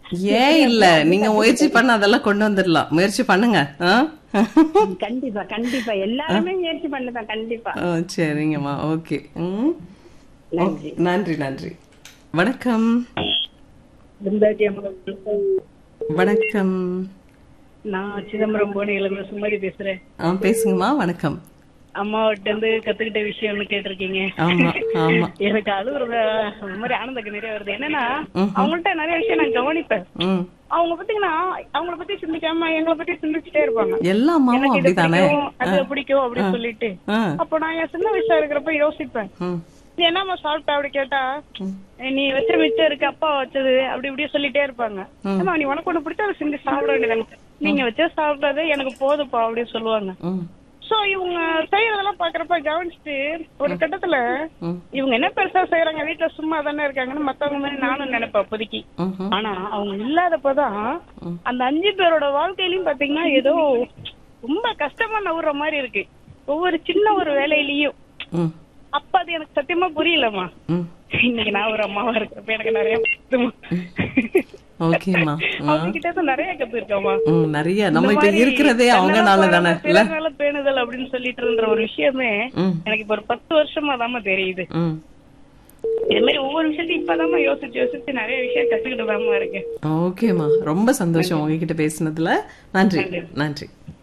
ஏன் இல்ல நீங்க முயற்சி பண்ண அதெல்லாம் கொண்டு வந்துடலாம் முயற்சி பண்ணுங்க ஆ? கண்டிப்பா கண்டிப்பா எல்லாருமே முயற்சி பண்ணுதான் கண்டிப்பா ஆ, சரிங்கம்மா ஓகே ம் நன்றி நன்றி நன்றி வணக்கம் பிருந்தாட்டி அம்மா வணக்கம் நான் சிதம்பரம் போனையில சுமதி பேசுறேன் ஆ பேசுங்கம்மா வணக்கம் அம்மாவிட்ட இருந்து கத்துக்கிட்ட விஷயம்னு கேட்டிருக்கீங்க ஆமா ஆமா எனக்கு அழுகுறத அந்த மாதிரி ஆனந்தக்கு நிறைய வருது என்னன்னா அவங்கள்ட்ட நிறைய விஷயம் நான் கவனிப்பேன் ம் அவங்க பாத்தீங்கன்னா அவங்கள பத்தி சிந்திக்காம எங்களை பத்தி சிந்திச்சுட்டே இருப்பாங்க எல்லா அம்மாவும் எனக்கு இது அப்படிதானே பிடிக்கும், அது பிடிக்கும் அப்படின்னு சொல்லிட்டு ஆ அப்போ நான் என் சின்ன வயசா இருக்கிறப்ப யோசிப்பேன் ம் நீ என்னம்மா சாப்பிட்ட அப்படி கேட்டா நீ வச்ச மிச்சம் இருக்கு அப்பா வச்சது அப்படி இப்படியே சொல்லிட்டே இருப்பாங்க ஏம்மா நீ உனக்கு ஒண்ணு பிடிச்சா அதை செஞ்சு சாப்பிட வேண்டியதானே நீங்க வச்ச சாப்பிட்டது எனக்கு போதுப்பா அப்படின்னு சொல்லுவாங்க ம் சோ இவங்க செய்யறதெல்லாம் பாக்குறப்ப கவனிச்சுட்டு ஒரு கட்டத்துல ம். இவங்க என்ன பெருசா செய்யறாங்க வீட்டுல சும்மா தானே இருக்காங்கன்னு மத்தவங்க மாதிரி நானும் நினைப்பேன் அப்போதைக்கு ம்ஹும். ஆனா அவங்க இல்லாதப்பதான் அந்த அஞ்சு பேரோட வாழ்க்கையிலயும் பாத்தீங்கன்னா ஏதோ ரொம்ப கஷ்டமா நவுற மாதிரி இருக்கு ஒவ்வொரு சின்ன ஒரு வேலையிலயும் ம் அப்ப அது எனக்கு சத்தியமா புரியலம்மா ம் இன்னைக்கு நான் ஒரு அம்மாவா இருக்கிறப்ப எனக்கு நிறைய புரியுதும்மா. ஓகேம்மா ஆ. அவங்க கிட்ட இருந்து நிறைய கத்துருக்கோமா ம் நிறைய நம்ம இப்ப இருக்கிறதே அவங்கனால தானே இல்ல பிறனால பேணுதல் அப்படின்னு சொல்லிட்டு இருந்த ஒரு விஷயமே ம் எனக்கு இப்ப ஒரு பத்து வருஷமா தாம்மா தெரியுது ம் இது மாதிரி ஒவ்வொரு விஷயத்தையும் இப்பதாம்மா யோசிச்சு யோசிச்சு நிறைய விஷயம் கத்துக்கிட்டு இருக்கேன் ஓகேம்மா ரொம்ப சந்தோஷம் உங்ககிட்ட பேசினதுல நன்றி நன்றி